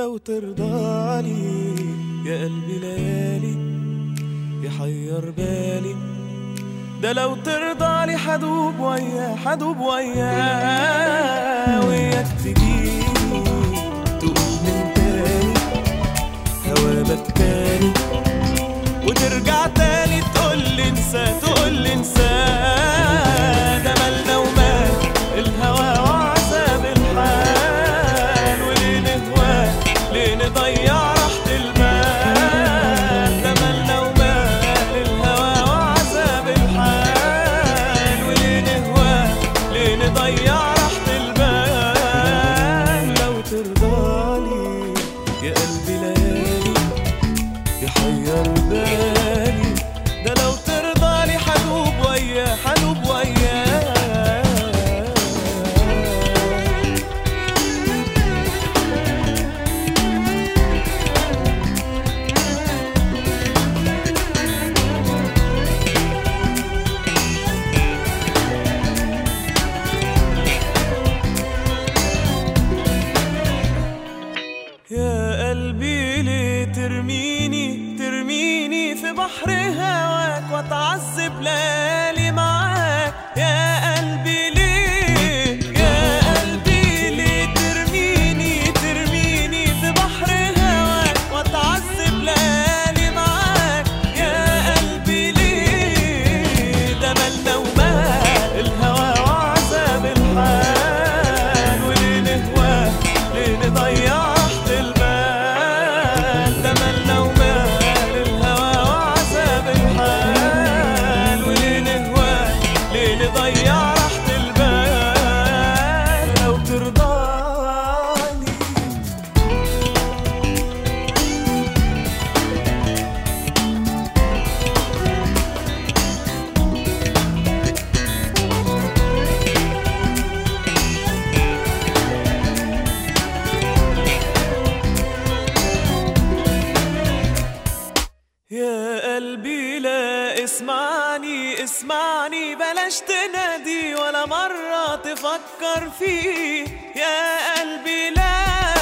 لو ترضالي يا قلبي ليالي يحير بالي ده لو ترضالي حدوب وياه حدوب وياه وياك تجيني تقول من تاني هوابك تاني وترجع تاني تقول لي انسى تقول لي انسى ده مالنا ومال الهوى وعذاب الحال وليه نهواه ليه نضيع راحة البال ده مالنا ومال الهوى وعذاب الحال وليه نهواه ليه نضيع راحة البال لو ترضالي يا قلبي ليالي يحير بالي ده لو ترضالي حدوب وياه حدوب وياه يا قلبي ليه ترميني ترميني في بحر هواك واتعذب ليالي معاك يا قلبي ليه يا قلبي ليه ترميني ترميني في بحر هواك واتعذب ليالي معاك يا قلبي ليه ده مالنا ومال الهوى وعذاب الحال وليه نهواه ليه نضيع راحة البال ده مالنا ومال الهوى وعذاب الحال وليه نهواه ليه نضيع راحة البال لو ترضاني يا قلبي لا اسمعني اسمعني بلاش تنادي ولا مرة تفكر فيه يا قلبي لا